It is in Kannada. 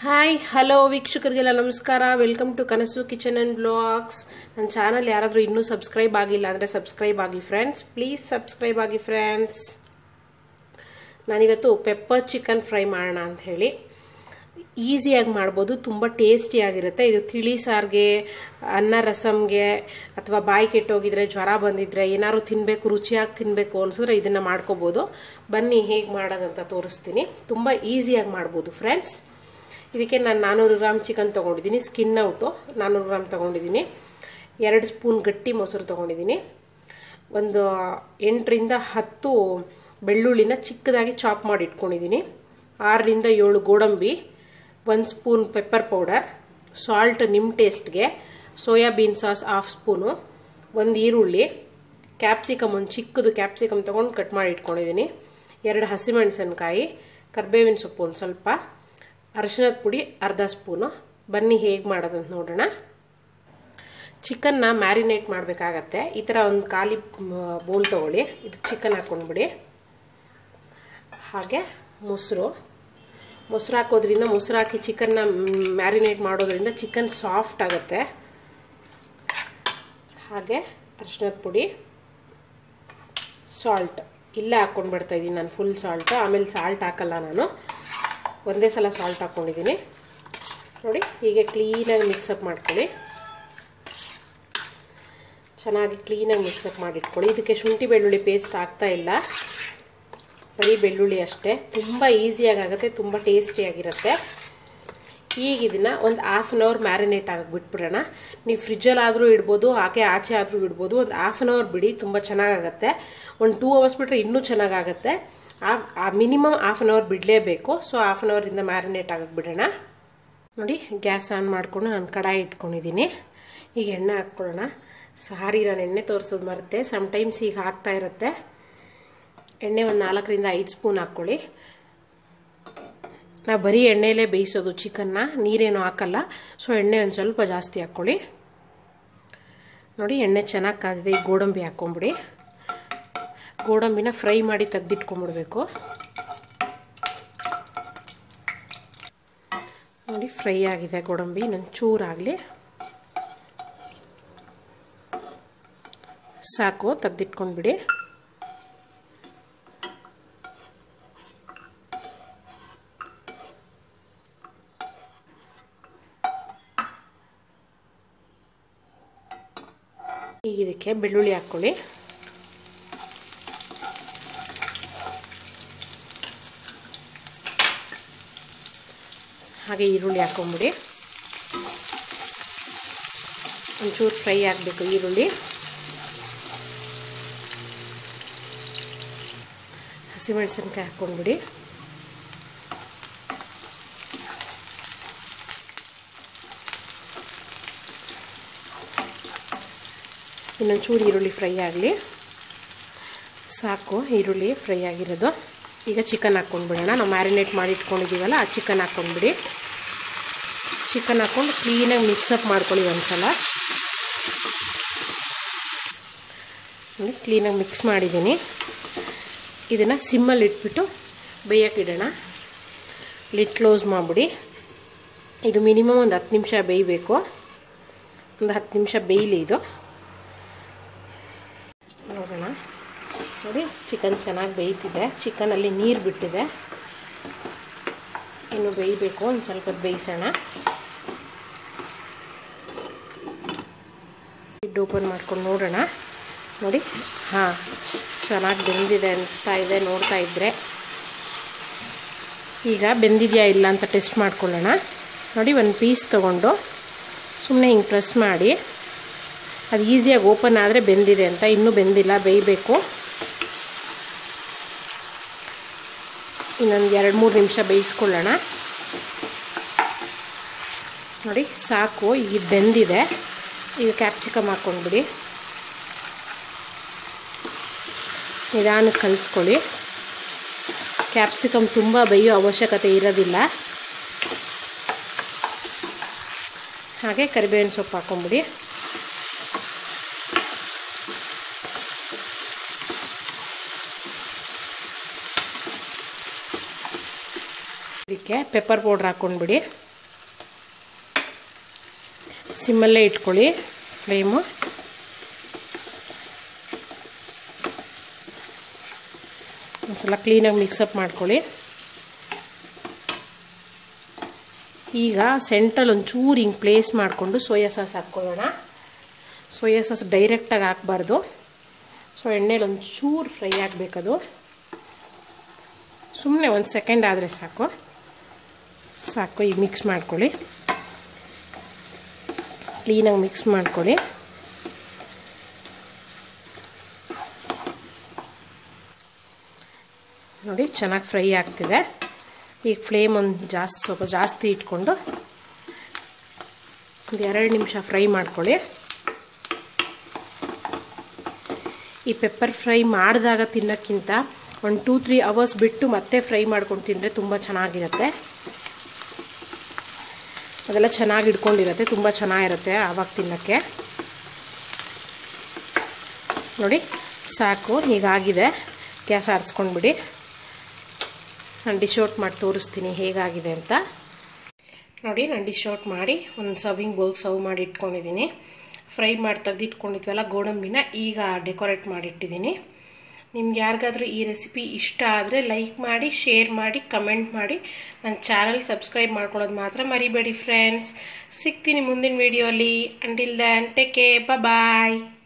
ಹಾಯ್ ಹಲೋ ವೀಕ್ಷಕರಿಗೆಲ್ಲ ನಮಸ್ಕಾರ welcome to Kanasu kitchen and blogs ನನ್ನ ಚಾನಲ್ ಯಾರಾದರೂ ಇನ್ನೂ ಸಬ್ಸ್ಕ್ರೈಬ್ ಆಗಿಲ್ಲ ಅಂದರೆ ಸಬ್ಸ್ಕ್ರೈಬ್ ಆಗಿ ಫ್ರೆಂಡ್ಸ್ ಪ್ಲೀಸ್ ಸಬ್ಸ್ಕ್ರೈಬ್ ಆಗಿ ಫ್ರೆಂಡ್ಸ್ ನಾನಿವತ್ತು ಪೆಪ್ಪರ್ ಚಿಕನ್ ಫ್ರೈ ಮಾಡೋಣ ಅಂತ ಹೇಳಿ ಈಸಿಯಾಗಿ ಮಾಡ್ಬೋದು ತುಂಬ ಟೇಸ್ಟಿಯಾಗಿರುತ್ತೆ ಇದು ತಿಳಿ ಸಾರಿಗೆ ಅನ್ನ ರಸಮ್ಗೆ ಅಥವಾ ಬಾಯಿ ಕೆಟ್ಟೋಗಿದ್ರೆ ಜ್ವರ ಬಂದಿದ್ರೆ ಏನಾದ್ರು ತಿನ್ನಬೇಕು ರುಚಿಯಾಗಿ ತಿನ್ನಬೇಕು ಅನ್ಸಿದ್ರೆ ಇದನ್ನು ಮಾಡ್ಕೋಬೋದು ಬನ್ನಿ ಹೇಗೆ ಮಾಡೋದಂತ ತೋರಿಸ್ತೀನಿ ತುಂಬ ಈಸಿಯಾಗಿ ಮಾಡ್ಬೋದು ಫ್ರೆಂಡ್ಸ್ ಇದಕ್ಕೆ ನಾನು ನಾನ್ನೂರು ಗ್ರಾಮ್ ಚಿಕನ್ ತೊಗೊಂಡಿದ್ದೀನಿ ಸ್ಕಿನ್ ಔಟು ನಾನ್ನೂರು ಗ್ರಾಮ್ ತೊಗೊಂಡಿದ್ದೀನಿ ಎರಡು ಸ್ಪೂನ್ ಗಟ್ಟಿ ಮೊಸರು ತೊಗೊಂಡಿದ್ದೀನಿ ಒಂದು ಎಂಟರಿಂದ ಹತ್ತು ಬೆಳ್ಳುಳ್ಳಿನ ಚಿಕ್ಕದಾಗಿ ಚಾಪ್ ಮಾಡಿ ಇಟ್ಕೊಂಡಿದ್ದೀನಿ ಆರರಿಂದ ಏಳು ಗೋಡಂಬಿ ಒಂದು ಸ್ಪೂನ್ ಪೆಪ್ಪರ್ ಪೌಡರ್ ಸಾಲ್ಟ್ ನಿಮ್ಮ ಟೇಸ್ಟ್ಗೆ ಸೋಯಾಬೀನ್ ಸಾಸ್ ಹಾಫ್ ಸ್ಪೂನು ಒಂದು ಈರುಳ್ಳಿ ಕ್ಯಾಪ್ಸಿಕಮ್ ಒಂದು ಚಿಕ್ಕದು ಕ್ಯಾಪ್ಸಿಕಮ್ ತೊಗೊಂಡು ಕಟ್ ಮಾಡಿ ಇಟ್ಕೊಂಡಿದ್ದೀನಿ ಎರಡು ಹಸಿಮೆಣಸಿನ್ಕಾಯಿ ಕರ್ಬೇವಿನ ಸೊಪ್ಪು ಒಂದು ಸ್ವಲ್ಪ ಅರಿಶಿನದ ಪುಡಿ ಅರ್ಧ ಸ್ಪೂನು ಬನ್ನಿ ಹೇಗೆ ಮಾಡೋದಂತ ನೋಡೋಣ ಚಿಕನ್ನ ಮ್ಯಾರಿನೇಟ್ ಮಾಡಬೇಕಾಗತ್ತೆ ಈ ಥರ ಒಂದು ಖಾಲಿ ಬೋಲ್ ತೊಗೊಳ್ಳಿ ಇದಕ್ಕೆ ಚಿಕನ್ ಹಾಕ್ಕೊಂಡ್ಬಿಡಿ ಹಾಗೆ ಮೊಸರು ಮೊಸರು ಹಾಕೋದ್ರಿಂದ ಮೊಸರು ಹಾಕಿ ಚಿಕನ್ನ ಮ್ಯಾರಿನೇಟ್ ಮಾಡೋದ್ರಿಂದ ಚಿಕನ್ ಸಾಫ್ಟ್ ಆಗುತ್ತೆ ಹಾಗೆ ಅರಿಶಿನದ ಪುಡಿ ಸಾಲ್ಟ್ ಇಲ್ಲೇ ಹಾಕ್ಕೊಂಡು ಬಿಡ್ತಾ ಇದ್ದೀನಿ ನಾನು ಫುಲ್ ಸಾಲ್ಟ್ ಆಮೇಲೆ ಸಾಲ್ಟ್ ಹಾಕಲ್ಲ ನಾನು ಒಂದೇ ಸಲ ಸಾಲ್ಟ್ ಹಾಕ್ಕೊಂಡಿದ್ದೀನಿ ನೋಡಿ ಹೀಗೆ ಕ್ಲೀನಾಗಿ ಮಿಕ್ಸಪ್ ಮಾಡ್ಕೊಳ್ಳಿ ಚೆನ್ನಾಗಿ ಕ್ಲೀನಾಗಿ ಮಿಕ್ಸಪ್ ಮಾಡಿಟ್ಕೊಳ್ಳಿ ಇದಕ್ಕೆ ಶುಂಠಿ ಬೆಳ್ಳುಳ್ಳಿ ಪೇಸ್ಟ್ ಹಾಕ್ತಾ ಇಲ್ಲ ಬರೀ ಬೆಳ್ಳುಳ್ಳಿ ಅಷ್ಟೇ ತುಂಬ ಈಸಿಯಾಗಿ ಆಗುತ್ತೆ ತುಂಬ ಟೇಸ್ಟಿಯಾಗಿರುತ್ತೆ ಈಗ ಇದನ್ನು ಒಂದು ಹಾಫ್ ಆನ್ ಅವರ್ ಮ್ಯಾರಿನೇಟ್ ಆಗಿ ಬಿಟ್ಬಿಡೋಣ ನೀವು ಫ್ರಿಜ್ಜಲ್ಲಾದರೂ ಇಡ್ಬೋದು ಹಾಗೆ ಆಚೆ ಆದರೂ ಇಡ್ಬೋದು ಒಂದು ಹಾಫ್ ಆನ್ ಅವರ್ ಬಿಡಿ ತುಂಬ ಚೆನ್ನಾಗಾಗತ್ತೆ ಒಂದು ಟೂ ಅವರ್ಸ್ ಬಿಟ್ಟರೆ ಇನ್ನೂ ಚೆನ್ನಾಗಾಗತ್ತೆ ಆ ಮಿನಿಮಮ್ ಹಾಫ್ ಆನ್ ಅವರ್ ಬಿಡಲೇಬೇಕು ಸೊ ಹಾಫ್ ಆನ್ ಅವರಿಂದ ಮ್ಯಾರಿನೇಟ್ ಆಗಕ್ಕೆ ಬಿಡೋಣ ನೋಡಿ ಗ್ಯಾಸ್ ಆನ್ ಮಾಡಿಕೊಂಡು ನಾನು ಕಡಾಯಿ ಇಟ್ಕೊಂಡಿದ್ದೀನಿ ಈಗ ಎಣ್ಣೆ ಹಾಕ್ಕೊಳ್ಳೋಣ ಸಾರಿ ನಾನು ಎಣ್ಣೆ ತೋರಿಸೋದು ಮರುತ್ತೆ ಸಮ್ಟೈಮ್ಸ್ ಈಗ ಹಾಕ್ತಾ ಇರುತ್ತೆ ಎಣ್ಣೆ ಒಂದು ನಾಲ್ಕರಿಂದ ಐದು ಸ್ಪೂನ್ ಹಾಕ್ಕೊಳ್ಳಿ ನಾವು ಬರೀ ಎಣ್ಣೆಲೇ ಬೇಯಿಸೋದು ಚಿಕನ್ನ ನೀರೇನು ಹಾಕಲ್ಲ ಸೊ ಎಣ್ಣೆ ಒಂದು ಸ್ವಲ್ಪ ಜಾಸ್ತಿ ಹಾಕ್ಕೊಳ್ಳಿ ನೋಡಿ ಎಣ್ಣೆ ಚೆನ್ನಾಗಿ ಕಾದಿದೆ ಈಗ ಗೋಡಂಬಿ ಹಾಕ್ಕೊಂಬಿಡಿ ಗೋಡಂಬಿನ ಫ್ರೈ ಮಾಡಿ ತೆಗ್ದಿಟ್ಕೊಂಬಿಡ್ಬೇಕು ನೋಡಿ ಫ್ರೈ ಆಗಿದೆ ಗೋಡಂಬಿ ನನ್ನ ಚೂರಾಗಲಿ ಸಾಕು ತೆಗ್ದಿಟ್ಕೊಂಡ್ಬಿಡಿ ಈಗ ಇದಕ್ಕೆ ಬೆಳ್ಳುಳ್ಳಿ ಹಾಕ್ಕೊಳ್ಳಿ ಹಾಗೆ ಈರುಳ್ಳಿ ಹಾಕೊಂಬಿಡಿ ಒಂಚೂರು ಫ್ರೈ ಆಗಬೇಕು ಈರುಳ್ಳಿ ಹಸಿಮೆಣಸಿನ್ಕಾಯಿ ಹಾಕ್ಕೊಂಡ್ಬಿಡಿ ಇನ್ನೊಂದು ಚೂರು ಈರುಳ್ಳಿ ಫ್ರೈ ಆಗಲಿ ಸಾಕು ಈರುಳ್ಳಿ ಫ್ರೈ ಆಗಿರೋದು ಈಗ ಚಿಕನ್ ಹಾಕ್ಕೊಂಡ್ಬಿಡೋಣ ನಾವು ಮ್ಯಾರಿನೇಟ್ ಮಾಡಿ ಇಟ್ಕೊಂಡಿದ್ದೀವಲ್ಲ ಆ ಚಿಕನ್ ಹಾಕ್ಕೊಂಡ್ಬಿಡಿ ಚಿಕನ್ ಹಾಕ್ಕೊಂಡು ಕ್ಲೀನಾಗಿ ಮಿಕ್ಸಪ್ ಮಾಡ್ಕೊಳ್ಳಿ ಒಂದ್ಸಲ ನೋಡಿ ಕ್ಲೀನಾಗಿ ಮಿಕ್ಸ್ ಮಾಡಿದ್ದೀನಿ ಇದನ್ನು ಸಿಮ್ಮಲ್ಲಿ ಇಟ್ಬಿಟ್ಟು ಬೇಯೋಕ್ಕಿಡೋಣ ಲಿಟ್ ಕ್ಲೋಸ್ ಮಾಡಿಬಿಡಿ ಇದು ಮಿನಿಮಮ್ ಒಂದು ಹತ್ತು ನಿಮಿಷ ಬೇಯಬೇಕು ಒಂದು ಹತ್ತು ನಿಮಿಷ ಬೇಯಲಿ ಇದು ನೋಡೋಣ ನೋಡಿ ಚಿಕನ್ ಚೆನ್ನಾಗಿ ಬೇಯ್ತಿದೆ ಚಿಕನಲ್ಲಿ ನೀರು ಬಿಟ್ಟಿದೆ ಇನ್ನು ಬೇಯಬೇಕು ಒಂದು ಸ್ವಲ್ಪ ಬೇಯಿಸೋಣ ಲಿಡ್ ಓಪನ್ ಮಾಡ್ಕೊಂಡು ನೋಡೋಣ ನೋಡಿ ಹಾಂ ಚೆನ್ನಾಗಿ ಬೆಂದಿದೆ ಅನಿಸ್ತಾ ಇದೆ ನೋಡ್ತಾ ಇದ್ದರೆ ಈಗ ಬೆಂದಿದೆಯಾ ಇಲ್ಲ ಅಂತ ಟೆಸ್ಟ್ ಮಾಡ್ಕೊಳ್ಳೋಣ ನೋಡಿ ಒಂದು ಪೀಸ್ ತೊಗೊಂಡು ಸುಮ್ಮನೆ ಹಿಂಗೆ ಪ್ರೆಸ್ ಮಾಡಿ ಅದು ಈಸಿಯಾಗಿ ಓಪನ್ ಆದರೆ ಬೆಂದಿದೆ ಅಂತ ಇನ್ನೂ ಬೆಂದಿಲ್ಲ ಬೇಯಬೇಕು ಇನ್ನೊಂದು ಎರಡು ಮೂರು ನಿಮಿಷ ಬೇಯಿಸ್ಕೊಳ್ಳೋಣ ನೋಡಿ ಸಾಕು ಈಗ ಬೆಂದಿದೆ ಈಗ ಕ್ಯಾಪ್ಸಿಕಮ್ ಹಾಕ್ಕೊಂಡ್ಬಿಡಿ ನಿಧಾನಕ್ಕೆ ಕಲಿಸ್ಕೊಳ್ಳಿ ಕ್ಯಾಪ್ಸಿಕಮ್ ತುಂಬ ಬೇಯೋ ಅವಶ್ಯಕತೆ ಇರೋದಿಲ್ಲ ಹಾಗೆ ಕರಿಬೇವಿನ ಸೊಪ್ಪು ಹಾಕ್ಕೊಂಬಿಡಿ ಇದಕ್ಕೆ ಪೆಪ್ಪರ್ ಪೌಡ್ರ್ ಹಾಕ್ಕೊಂಡ್ಬಿಡಿ ಸಿಮ್ಮಲ್ಲೇ ಇಟ್ಕೊಳ್ಳಿ ಫ್ಲೇಮು ಒಂದ್ಸಲ ಕ್ಲೀನಾಗಿ ಮಿಕ್ಸಪ್ ಮಾಡ್ಕೊಳ್ಳಿ ಈಗ ಸೆಂಟ್ರಲ್ಲಿ ಒಂಚೂರು ಹಿಂಗೆ ಪ್ಲೇಸ್ ಮಾಡಿಕೊಂಡು ಸೋಯಾ ಸಾಸ್ ಹಾಕ್ಕೊಳ್ಳೋಣ ಸೋಯಾ ಸಾಸ್ ಡೈರೆಕ್ಟಾಗಿ ಹಾಕ್ಬಾರ್ದು ಸೊ ಎಣ್ಣೆಲಿ ಒಂಚೂರು ಫ್ರೈ ಆಗಬೇಕದು ಸುಮ್ಮನೆ ಒಂದು ಸೆಕೆಂಡ್ ಆದರೆ ಸಾಕು ಸಾಕು ಈಗ ಮಿಕ್ಸ್ ಮಾಡ್ಕೊಳ್ಳಿ ಕ್ಲೀನಾಗಿ ಮಿಕ್ಸ್ ಮಾಡ್ಕೊಳ್ಳಿ ನೋಡಿ ಚೆನ್ನಾಗಿ ಫ್ರೈ ಆಗ್ತಿದೆ ಈಗ ಫ್ಲೇಮ್ ಒಂದು ಜಾಸ್ತಿ ಸ್ವಲ್ಪ ಜಾಸ್ತಿ ಇಟ್ಕೊಂಡು ಒಂದು ಎರಡು ನಿಮಿಷ ಫ್ರೈ ಮಾಡ್ಕೊಳ್ಳಿ ಈ ಪೆಪ್ಪರ್ ಫ್ರೈ ಮಾಡಿದಾಗ ತಿನ್ನೋಕ್ಕಿಂತ ಒಂದು ಟೂ ತ್ರೀ ಅವರ್ಸ್ ಬಿಟ್ಟು ಮತ್ತೆ ಫ್ರೈ ಮಾಡ್ಕೊಂಡು ತಿಂದರೆ ತುಂಬ ಚೆನ್ನಾಗಿರುತ್ತೆ ಅದೆಲ್ಲ ಚೆನ್ನಾಗಿ ಇಟ್ಕೊಂಡಿರುತ್ತೆ ತುಂಬ ಚೆನ್ನಾಗಿರುತ್ತೆ ಆವಾಗ ತಿನ್ನೋಕ್ಕೆ ನೋಡಿ ಸಾಕು ಹೀಗಾಗಿದೆ ಗ್ಯಾಸ್ ಆರಿಸ್ಕೊಂಡ್ಬಿಡಿ ನಾನು ಡಿಶ್ ಔಟ್ ಮಾಡಿ ತೋರಿಸ್ತೀನಿ ಹೇಗಾಗಿದೆ ಅಂತ ನೋಡಿ ನಾನು ಡಿಶ್ ಔಟ್ ಮಾಡಿ ಒಂದು ಸರ್ವಿಂಗ್ ಬೌಲ್ ಸರ್ವ್ ಮಾಡಿ ಇಟ್ಕೊಂಡಿದ್ದೀನಿ ಫ್ರೈ ಮಾಡಿ ತೆಗೆದಿಟ್ಕೊಂಡಿದ್ವಲ್ಲ ಗೋಡಂಬಿನ ಈಗ ಡೆಕೋರೇಟ್ ಮಾಡಿಟ್ಟಿದ್ದೀನಿ ನಿಮ್ಗೆ ಯಾರಿಗಾದ್ರೂ ಈ ರೆಸಿಪಿ ಇಷ್ಟ ಆದರೆ ಲೈಕ್ ಮಾಡಿ ಶೇರ್ ಮಾಡಿ ಕಮೆಂಟ್ ಮಾಡಿ ನನ್ನ ಚಾನಲ್ ಸಬ್ಸ್ಕ್ರೈಬ್ ಮಾಡ್ಕೊಳ್ಳೋದು ಮಾತ್ರ ಮರಿಬೇಡಿ ಫ್ರೆಂಡ್ಸ್ ಸಿಗ್ತೀನಿ ಮುಂದಿನ ವೀಡಿಯೋಲಿ ಅಂಟಿಲ್ ದ್ಯಾನ್ ಟೇಕ್ ಕೇ ಬಾಯ್